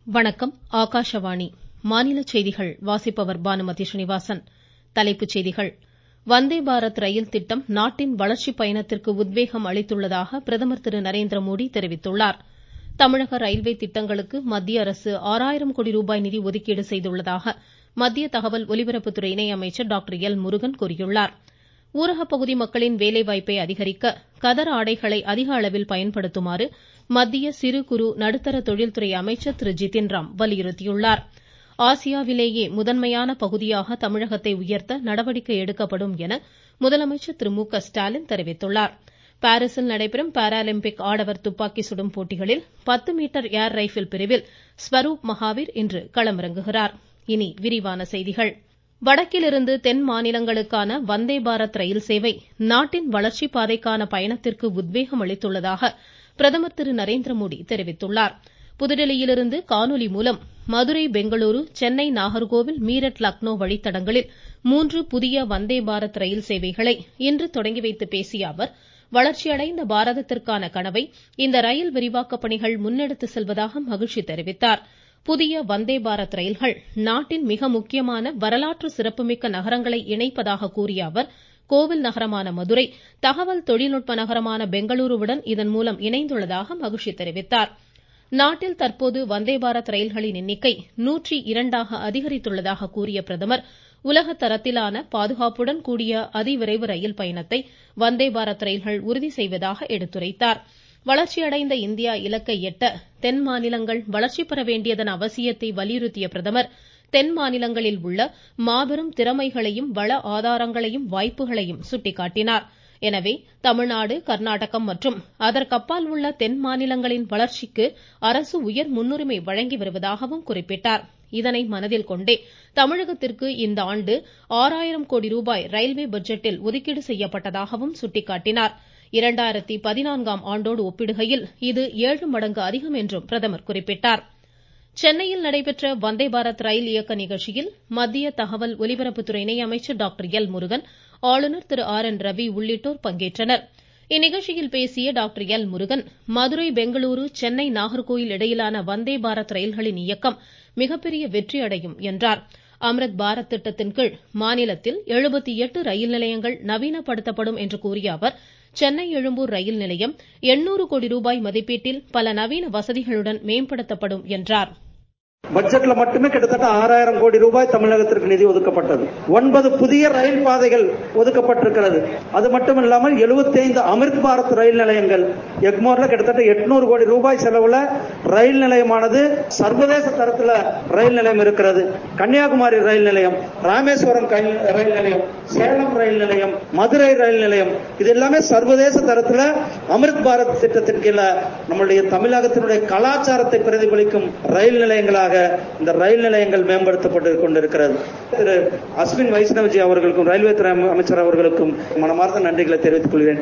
வணக்கம் ஆகாஷவாணி மாநில செய்திகள் வாசிப்பவர் பானுமதி ஸ்ரீனிவாசன் தலைப்புச் செய்திகள் வந்தே பாரத் ரயில் திட்டம் நாட்டின் வளர்ச்சிப் பயணத்திற்கு உத்வேகம் அளித்துள்ளதாக பிரதமர் திரு நரேந்திர மோடி தெரிவித்துள்ளார் தமிழக ரயில்வே திட்டங்களுக்கு மத்திய அரசு ஆறாயிரம் கோடி ரூபாய் நிதி ஒதுக்கீடு செய்துள்ளதாக மத்திய தகவல் ஒலிபரப்புத்துறை இணை அமைச்சர் டாக்டர் எல் முருகன் கூறியுள்ளார் ஊரகப் பகுதி மக்களின் வேலைவாய்ப்பை அதிகரிக்க கதர் ஆடைகளை அதிக அளவில் பயன்படுத்துமாறு மத்திய சிறு குறு நடுத்தர தொழில்துறை அமைச்சர் திரு ஜிதின் ராம் வலியுறுத்தியுள்ளார் ஆசியாவிலேயே முதன்மையான பகுதியாக தமிழகத்தை உயர்த்த நடவடிக்கை எடுக்கப்படும் என முதலமைச்சர் திரு மு க ஸ்டாலின் தெரிவித்துள்ளார் பாரீசில் நடைபெறும் பாராலிம்பிக் ஆடவர் துப்பாக்கி சுடும் போட்டிகளில் பத்து மீட்டர் ஏர் ரைபிள் பிரிவில் ஸ்வரூப் மகாவீர் இன்று களமிறங்குகிறார் இனி விரிவான செய்திகள் வடக்கிலிருந்து தென் மாநிலங்களுக்கான வந்தே பாரத் ரயில் சேவை நாட்டின் வளர்ச்சிப் பாதைக்கான பயணத்திற்கு உத்வேகம் அளித்துள்ளதாக பிரதமர் திரு நரேந்திர மோடி தெரிவித்துள்ளார் புதுதில்லியிலிருந்து காணொலி மூலம் மதுரை பெங்களூரு சென்னை நாகர்கோவில் மீரட் லக்னோ வழித்தடங்களில் மூன்று புதிய வந்தே பாரத் ரயில் சேவைகளை இன்று தொடங்கி வைத்து பேசிய அவர் வளர்ச்சியடைந்த பாரதத்திற்கான கனவை இந்த ரயில் விரிவாக்கப் பணிகள் முன்னெடுத்து செல்வதாக மகிழ்ச்சி தெரிவித்தார் புதிய வந்தே பாரத் ரயில்கள் நாட்டின் மிக முக்கியமான வரலாற்று சிறப்புமிக்க நகரங்களை இணைப்பதாக கூறிய அவர் கோவில் நகரமான மதுரை தகவல் தொழில்நுட்ப நகரமான பெங்களூருவுடன் இதன் மூலம் இணைந்துள்ளதாக மகிழ்ச்சி தெரிவித்தார் நாட்டில் தற்போது வந்தே பாரத் ரயில்களின் எண்ணிக்கை நூற்றி இரண்டாக அதிகரித்துள்ளதாக கூறிய பிரதமர் உலக தரத்திலான பாதுகாப்புடன் கூடிய அதிவிரைவு ரயில் பயணத்தை வந்தே பாரத் ரயில்கள் உறுதி செய்வதாக எடுத்துரைத்தார் வளர்ச்சியடைந்த இந்தியா இலக்கை எட்ட தென் மாநிலங்கள் வளர்ச்சி பெற வேண்டியதன் அவசியத்தை வலியுறுத்திய பிரதமர் தென் மாநிலங்களில் உள்ள மாபெரும் திறமைகளையும் வள ஆதாரங்களையும் வாய்ப்புகளையும் சுட்டிக்காட்டினார் எனவே தமிழ்நாடு கர்நாடகம் மற்றும் அதற்கப்பால் உள்ள தென் மாநிலங்களின் வளர்ச்சிக்கு அரசு உயர் முன்னுரிமை வழங்கி வருவதாகவும் குறிப்பிட்டார் இதனை மனதில் கொண்டே தமிழகத்திற்கு இந்த ஆண்டு ஆறாயிரம் கோடி ரூபாய் ரயில்வே பட்ஜெட்டில் ஒதுக்கீடு செய்யப்பட்டதாகவும் சுட்டிக்காட்டினார் இரண்டாயிரத்தி பதினான்காம் ஆண்டோடு ஒப்பிடுகையில் இது ஏழு மடங்கு அதிகம் என்றும் பிரதமர் குறிப்பிட்டார் சென்னையில் நடைபெற்ற வந்தே பாரத் ரயில் இயக்க நிகழ்ச்சியில் மத்திய தகவல் ஒலிபரப்புத்துறை இணை அமைச்சர் டாக்டர் எல் முருகன் ஆளுநர் திரு ஆர் என் ரவி உள்ளிட்டோர் பங்கேற்றனர் இந்நிகழ்ச்சியில் பேசிய டாக்டர் எல் முருகன் மதுரை பெங்களூரு சென்னை நாகர்கோவில் இடையிலான வந்தே பாரத் ரயில்களின் இயக்கம் மிகப்பெரிய வெற்றி அடையும் என்றார் அம்ருத் பாரத் திட்டத்தின் கீழ் மாநிலத்தில் எழுபத்தி எட்டு ரயில் நிலையங்கள் நவீனப்படுத்தப்படும் என்று கூறிய அவர் சென்னை எழும்பூர் ரயில் நிலையம் எண்ணூறு கோடி ரூபாய் மதிப்பீட்டில் பல நவீன வசதிகளுடன் மேம்படுத்தப்படும் என்றார் பட்ஜெட்ல மட்டுமே கிட்டத்தட்ட ஆறாயிரம் கோடி ரூபாய் தமிழகத்திற்கு நிதி ஒதுக்கப்பட்டது ஒன்பது புதிய ரயில் பாதைகள் ஒதுக்கப்பட்டிருக்கிறது அது மட்டும் இல்லாமல் எழுபத்தி ஐந்து அமிர்த் பாரத் ரயில் நிலையங்கள் எக்மோர்ல கிட்டத்தட்ட எட்நூறு கோடி ரூபாய் செலவுல ரயில் நிலையமானது சர்வதேச தரத்தில் ரயில் நிலையம் இருக்கிறது கன்னியாகுமரி ரயில் நிலையம் ராமேஸ்வரம் ரயில் நிலையம் சேலம் ரயில் நிலையம் மதுரை ரயில் நிலையம் இது எல்லாமே சர்வதேச தரத்தில் அமிர்த் பாரத் திட்டத்தின் கீழே நம்முடைய தமிழகத்தினுடைய கலாச்சாரத்தை பிரதிபலிக்கும் ரயில் நிலையங்களாக இந்த ரயில் நிலையங்கள் மேம்படுத்தப்பட்டு கொண்டிருக்கிறது திரு அஸ்வின் வைஷ்ணவ்ஜி அவர்களுக்கும் ரயில்வே துறை அமைச்சர் அவர்களுக்கும் மனமார்ந்த நன்றிகளை தெரிவித்துக் கொள்கிறேன்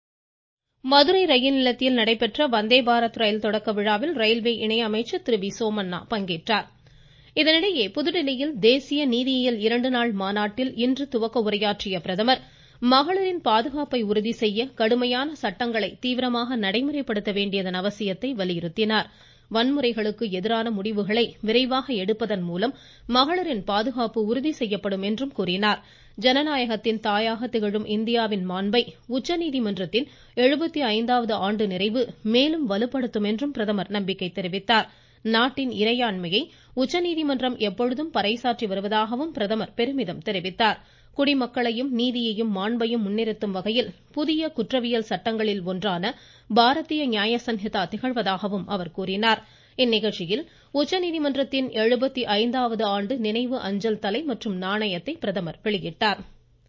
மதுரை ரயில் நிலையத்தில் நடைபெற்ற வந்தே பாரத் ரயில் தொடக்க விழாவில் ரயில்வே இணை அமைச்சர் திரு வி சோமண்ணா பங்கேற்றார் இதனிடையே புதுதில்லியில் தேசிய நீதியியல் இரண்டு நாள் மாநாட்டில் இன்று துவக்க உரையாற்றிய பிரதமர் மகளிரின் பாதுகாப்பை உறுதி செய்ய கடுமையான சட்டங்களை தீவிரமாக நடைமுறைப்படுத்த வேண்டியதன் அவசியத்தை வலியுறுத்தினார் வன்முறைகளுக்கு எதிரான முடிவுகளை விரைவாக எடுப்பதன் மூலம் மகளிரின் பாதுகாப்பு உறுதி செய்யப்படும் என்றும் கூறினார் ஜனநாயகத்தின் தாயாக திகழும் இந்தியாவின் மாண்பை உச்சநீதிமன்றத்தின் எழுபத்தி ஐந்தாவது ஆண்டு நிறைவு மேலும் வலுப்படுத்தும் என்றும் பிரதமர் நம்பிக்கை தெரிவித்தார் நாட்டின் இறையாண்மையை உச்சநீதிமன்றம் எப்பொழுதும் பறைசாற்றி வருவதாகவும் பிரதமர் பெருமிதம் தெரிவித்தார் குடிமக்களையும் நீதியையும் மாண்பையும் முன்னிறுத்தும் வகையில் புதிய குற்றவியல் சட்டங்களில் ஒன்றான பாரதிய நியாய சன்ஹிதா திகழ்வதாகவும் அவர் கூறினார் இந்நிகழ்ச்சியில் உச்சநீதிமன்றத்தின் எழுபத்தி ஐந்தாவது ஆண்டு நினைவு அஞ்சல் தலை மற்றும் நாணயத்தை பிரதமர் வெளியிட்டார்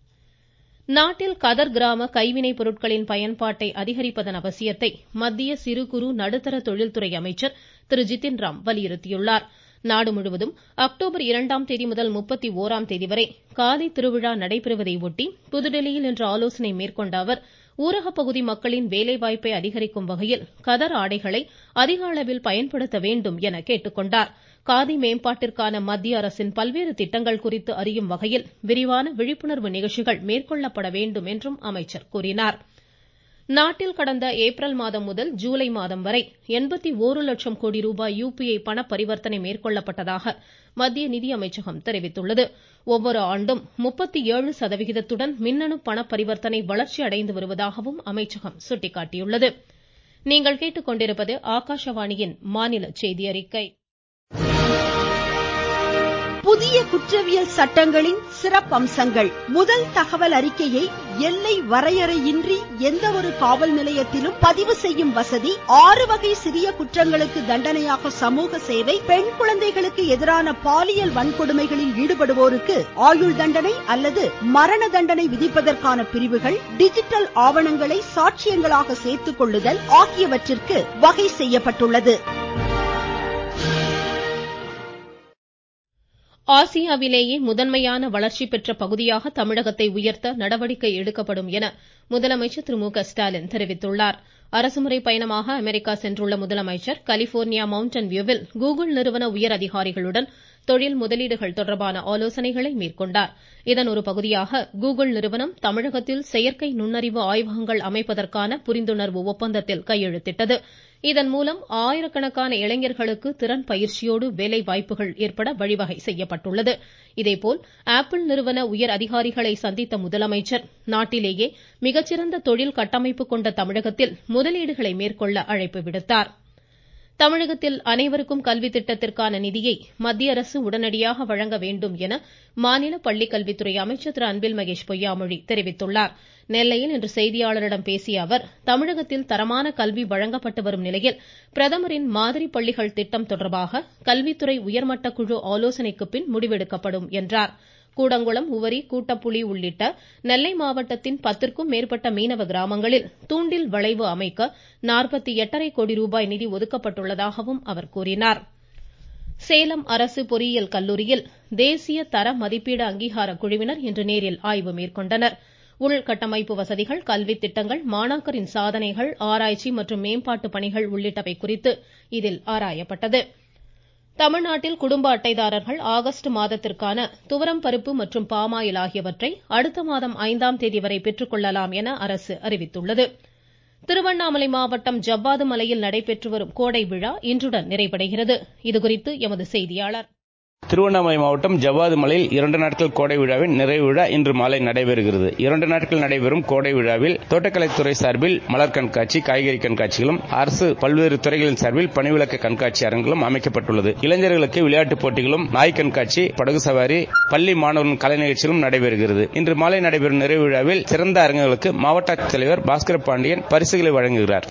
நாட்டில் கதர் கிராம கைவினைப் பொருட்களின் பயன்பாட்டை அதிகரிப்பதன் அவசியத்தை மத்திய சிறு குறு நடுத்தர தொழில்துறை அமைச்சர் திரு ஜிதின் ராம் வலியுறுத்தியுள்ளார் நாடு முழுவதும் அக்டோபர் இரண்டாம் தேதி முதல் முப்பத்தி ஓராம் தேதி வரை காதி திருவிழா நடைபெறுவதை ஒட்டி புதுதில்லியில் இன்று ஆலோசனை மேற்கொண்ட அவர் ஊரகப் பகுதி மக்களின் வேலைவாய்ப்பை அதிகரிக்கும் வகையில் கதர் ஆடைகளை அதிக அளவில் பயன்படுத்த வேண்டும் என கேட்டுக்கொண்டார் காதி மேம்பாட்டிற்கான மத்திய அரசின் பல்வேறு திட்டங்கள் குறித்து அறியும் வகையில் விரிவான விழிப்புணர்வு நிகழ்ச்சிகள் மேற்கொள்ளப்பட வேண்டும் என்றும் அமைச்சர் கூறினார் நாட்டில் கடந்த ஏப்ரல் மாதம் முதல் ஜூலை மாதம் வரை எண்பத்தி ஓரு லட்சம் கோடி ரூபாய் யுபிஐ பண பரிவர்த்தனை மேற்கொள்ளப்பட்டதாக மத்திய நிதியமைச்சகம் தெரிவித்துள்ளது ஒவ்வொரு ஆண்டும் முப்பத்தி ஏழு சதவிகிதத்துடன் மின்னணு பண பரிவர்த்தனை வளர்ச்சி அடைந்து வருவதாகவும் அமைச்சகம் சுட்டிக்காட்டியுள்ளது நீங்கள் கேட்டுக்கொண்டிருப்பது ஆகாஷவாணியின் மாநில செய்தி அறிக்கை புதிய குற்றவியல் சட்டங்களின் சிறப்பம்சங்கள் முதல் தகவல் அறிக்கையை எல்லை வரையறையின்றி எந்த ஒரு காவல் நிலையத்திலும் பதிவு செய்யும் வசதி ஆறு வகை சிறிய குற்றங்களுக்கு தண்டனையாக சமூக சேவை பெண் குழந்தைகளுக்கு எதிரான பாலியல் வன்கொடுமைகளில் ஈடுபடுவோருக்கு ஆயுள் தண்டனை அல்லது மரண தண்டனை விதிப்பதற்கான பிரிவுகள் டிஜிட்டல் ஆவணங்களை சாட்சியங்களாக சேர்த்துக் கொள்ளுதல் ஆகியவற்றிற்கு வகை செய்யப்பட்டுள்ளது ஆசியாவிலேயே முதன்மையான வளர்ச்சி பெற்ற பகுதியாக தமிழகத்தை உயர்த்த நடவடிக்கை எடுக்கப்படும் என முதலமைச்சர் திரு மு க ஸ்டாலின் தெரிவித்துள்ளார் அரசுமுறை பயணமாக அமெரிக்கா சென்றுள்ள முதலமைச்சர் கலிபோர்னியா மவுண்டன் வியூவில் கூகுள் நிறுவன உயர் அதிகாரிகளுடன் தொழில் முதலீடுகள் தொடர்பான ஆலோசனைகளை மேற்கொண்டார் இதன் ஒரு பகுதியாக கூகுள் நிறுவனம் தமிழகத்தில் செயற்கை நுண்ணறிவு ஆய்வகங்கள் அமைப்பதற்கான புரிந்துணர்வு ஒப்பந்தத்தில் கையெழுத்திட்டது இதன் மூலம் ஆயிரக்கணக்கான இளைஞர்களுக்கு திறன் பயிற்சியோடு வேலை வாய்ப்புகள் ஏற்பட வழிவகை செய்யப்பட்டுள்ளது இதேபோல் ஆப்பிள் நிறுவன உயர் அதிகாரிகளை சந்தித்த முதலமைச்சர் நாட்டிலேயே மிகச்சிறந்த தொழில் கட்டமைப்பு கொண்ட தமிழகத்தில் முதலீடுகளை மேற்கொள்ள அழைப்பு விடுத்தார் தமிழகத்தில் அனைவருக்கும் கல்வி திட்டத்திற்கான நிதியை மத்திய அரசு உடனடியாக வழங்க வேண்டும் என மாநில பள்ளிக்கல்வித்துறை அமைச்சர் திரு அன்பில் மகேஷ் பொய்யாமொழி தெரிவித்துள்ளார் நெல்லையில் இன்று செய்தியாளர்களிடம் பேசிய அவர் தமிழகத்தில் தரமான கல்வி வழங்கப்பட்டு வரும் நிலையில் பிரதமரின் மாதிரி பள்ளிகள் திட்டம் தொடர்பாக கல்வித்துறை உயர்மட்ட குழு ஆலோசனைக்கு பின் முடிவெடுக்கப்படும் என்றார் கூடங்குளம் உவரி கூட்டப்புலி உள்ளிட்ட நெல்லை மாவட்டத்தின் பத்திற்கும் மேற்பட்ட மீனவ கிராமங்களில் தூண்டில் வளைவு அமைக்க நாற்பத்தி எட்டரை கோடி ரூபாய் நிதி ஒதுக்கப்பட்டுள்ளதாகவும் அவர் கூறினார் சேலம் அரசு பொறியியல் கல்லூரியில் தேசிய தர மதிப்பீடு அங்கீகார குழுவினர் இன்று நேரில் ஆய்வு மேற்கொண்டனர் உள்கட்டமைப்பு வசதிகள் கல்வி திட்டங்கள் மாணாக்கரின் சாதனைகள் ஆராய்ச்சி மற்றும் மேம்பாட்டு பணிகள் உள்ளிட்டவை குறித்து இதில் ஆராயப்பட்டது தமிழ்நாட்டில் குடும்ப அட்டைதாரர்கள் ஆகஸ்ட் மாதத்திற்கான துவரம் பருப்பு மற்றும் பாமாயில் ஆகியவற்றை அடுத்த மாதம் ஐந்தாம் தேதி வரை பெற்றுக்கொள்ளலாம் என அரசு அறிவித்துள்ளது திருவண்ணாமலை மாவட்டம் ஜவ்வாது மலையில் நடைபெற்று வரும் கோடை விழா இன்றுடன் நிறைவடைகிறது இதுகுறித்து எமது செய்தியாளர் திருவண்ணாமலை மாவட்டம் ஜவ்வாது மலையில் இரண்டு நாட்கள் கோடை விழாவின் நிறைவு விழா இன்று மாலை நடைபெறுகிறது இரண்டு நாட்கள் நடைபெறும் கோடை விழாவில் தோட்டக்கலைத்துறை சார்பில் மலர் கண்காட்சி காய்கறி கண்காட்சிகளும் அரசு பல்வேறு துறைகளின் சார்பில் பணிவிளக்க கண்காட்சி அரங்குகளும் அமைக்கப்பட்டுள்ளது இளைஞர்களுக்கு விளையாட்டுப் போட்டிகளும் நாய் கண்காட்சி படகு சவாரி பள்ளி மாணவர்களின் கலை நிகழ்ச்சிகளும் நடைபெறுகிறது இன்று மாலை நடைபெறும் நிறைவு விழாவில் சிறந்த அரங்குகளுக்கு மாவட்ட ஆட்சித்தலைவர் பாஸ்கர பாண்டியன் பரிசுகளை வழங்குகிறார்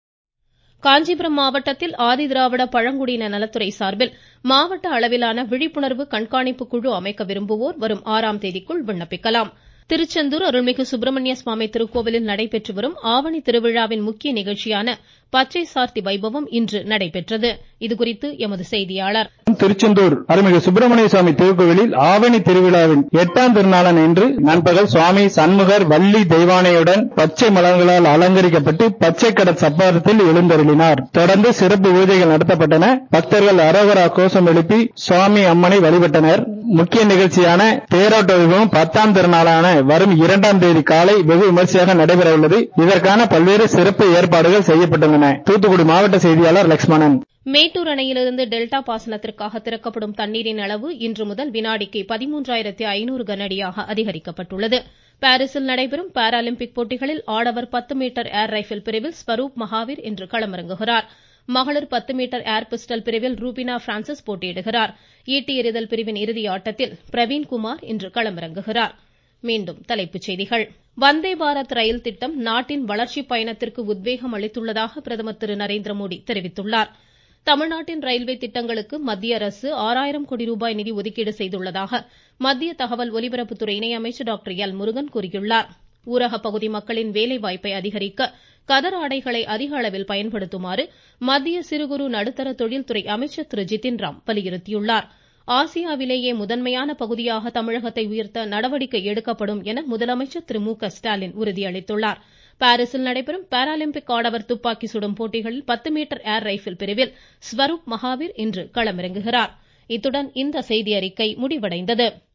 காஞ்சிபுரம் மாவட்டத்தில் ஆதிதிராவிட பழங்குடியின நலத்துறை சார்பில் மாவட்ட அளவிலான விழிப்புணர்வு கண்காணிப்பு குழு அமைக்க விரும்புவோர் வரும் ஆறாம் தேதிக்குள் விண்ணப்பிக்கலாம் திருச்செந்தூர் அருள்மிகு சுப்பிரமணிய சுவாமி திருக்கோவிலில் நடைபெற்று வரும் ஆவணி திருவிழாவின் முக்கிய நிகழ்ச்சியான பச்சை சார்த்தி வைபவம் இன்று நடைபெற்றது இதுகுறித்து எமது செய்தியாளர் திருச்செந்தூர் அருள்மிகு சுப்பிரமணிய சுவாமி திருக்கோவிலில் ஆவணி திருவிழாவின் எட்டாம் திருநாளன் என்று நண்பகல் சுவாமி சண்முகர் வள்ளி தெய்வானையுடன் பச்சை மலர்களால் அலங்கரிக்கப்பட்டு பச்சை கடற் சப்பாரத்தில் எழுந்தருளினார் தொடர்ந்து சிறப்பு பூஜைகள் நடத்தப்பட்டன பக்தர்கள் அரோகரா கோஷம் எழுப்பி சுவாமி அம்மனை வழிபட்டனர் முக்கிய நிகழ்ச்சியான தேரோட்ட வைபவம் பத்தாம் திருநாளான வரும் இரண்டாம் தேதி காலை வெகு விமர்சையாக நடைபெற உள்ளது இதற்கான பல்வேறு சிறப்பு ஏற்பாடுகள் செய்யப்பட்டுள்ளன தூத்துக்குடி மாவட்ட செய்தியாளர் லட்சுமணன் மேட்டூர் அணையிலிருந்து டெல்டா பாசனத்திற்காக திறக்கப்படும் தண்ணீரின் அளவு இன்று முதல் வினாடிக்கு பதிமூன்றாயிரத்தி ஐநூறு கனஅடியாக அதிகரிக்கப்பட்டுள்ளது பாரிஸில் நடைபெறும் பாராலிம்பிக் போட்டிகளில் ஆடவர் பத்து மீட்டர் ஏர் ரைபிள் பிரிவில் ஸ்வரூப் மகாவீர் இன்று களமிறங்குகிறார் மகளிர் பத்து மீட்டர் ஏர் பிஸ்டல் பிரிவில் ரூபினா பிரான்சிஸ் போட்டியிடுகிறார் ஈட்டி எறிதல் பிரிவின் இறுதி ஆட்டத்தில் பிரவீன்குமார் இன்று களமிறங்குகிறார் மீண்டும் தலைப்புச் செய்திகள் வந்தே பாரத் ரயில் திட்டம் நாட்டின் வளர்ச்சி பயணத்திற்கு உத்வேகம் அளித்துள்ளதாக பிரதமர் திரு நரேந்திர மோடி தெரிவித்துள்ளார் தமிழ்நாட்டின் ரயில்வே திட்டங்களுக்கு மத்திய அரசு ஆறாயிரம் கோடி ரூபாய் நிதி ஒதுக்கீடு செய்துள்ளதாக மத்திய தகவல் ஒலிபரப்புத்துறை இணையமைச்சர் டாக்டர் எல் முருகன் கூறியுள்ளார் ஊரக பகுதி மக்களின் வேலை வாய்ப்பை அதிகரிக்க கதர் ஆடைகளை அதிக அளவில் பயன்படுத்துமாறு மத்திய சிறு குறு நடுத்தர தொழில்துறை அமைச்சர் திரு ஜிதின் ராம் வலியுறுத்தியுள்ளார் ஆசியாவிலேயே முதன்மையான பகுதியாக தமிழகத்தை உயர்த்த நடவடிக்கை எடுக்கப்படும் என முதலமைச்சர் திரு மு க ஸ்டாலின் உறுதியளித்துள்ளார் பாரிஸில் நடைபெறும் பாராலிம்பிக் ஆடவர் துப்பாக்கி சுடும் போட்டிகளில் பத்து மீட்டர் ஏர் ரைபிள் பிரிவில் ஸ்வரூப் மகாவீர் இன்று களமிறங்குகிறார் இத்துடன் இந்த செய்தியறிக்கை முடிவடைந்தது